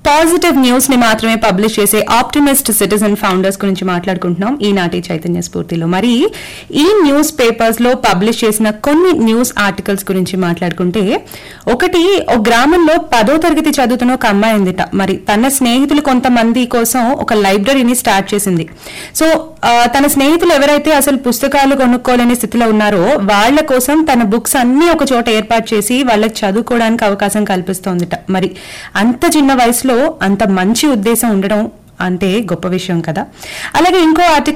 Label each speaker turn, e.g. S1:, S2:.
S1: positive news ని మాత్రమే publish చేసే ఆప్టిమిస్ట్ సిటిజన్ ఫౌండర్స్ గురించి మాట్లాడుకుంటున్నాం ఈనాటి చైతన్య స్ఫూర్తిలో మరి ఈ న్యూస్ పేపర్స్ లో పబ్లిష్ చేసిన కొన్ని న్యూస్ ఆర్టికల్స్ గురించి మాట్లాడుకుంటే ఒకటి ఒక గ్రామంలో పదో తరగతి చదువుతున్న ఒక అమ్మాయి ఉందిట మరి తన స్నేహితులు కొంతమంది కోసం ఒక లైబ్రరీని స్టార్ట్ చేసింది సో ఆ, తన స్నేహితులు ఎవరైతే అసలు పుస్తకాలు కొనుక్కోలేని స్థితిలో ఉన్నారో వాళ్ళ కోసం తన బుక్స్ అన్ని ఒక చోట ఏర్పాటు చేసి వాళ్ళకి చదువుకోవడానికి అవకాశం కల్పిస్తోందిట మరి అంత చిన్న వయసులో అంత మంచి ఉద్దేశం ఉండడం అంటే గొప్ప విషయం కదా అలాగే ఇంకో ఆర్టికల్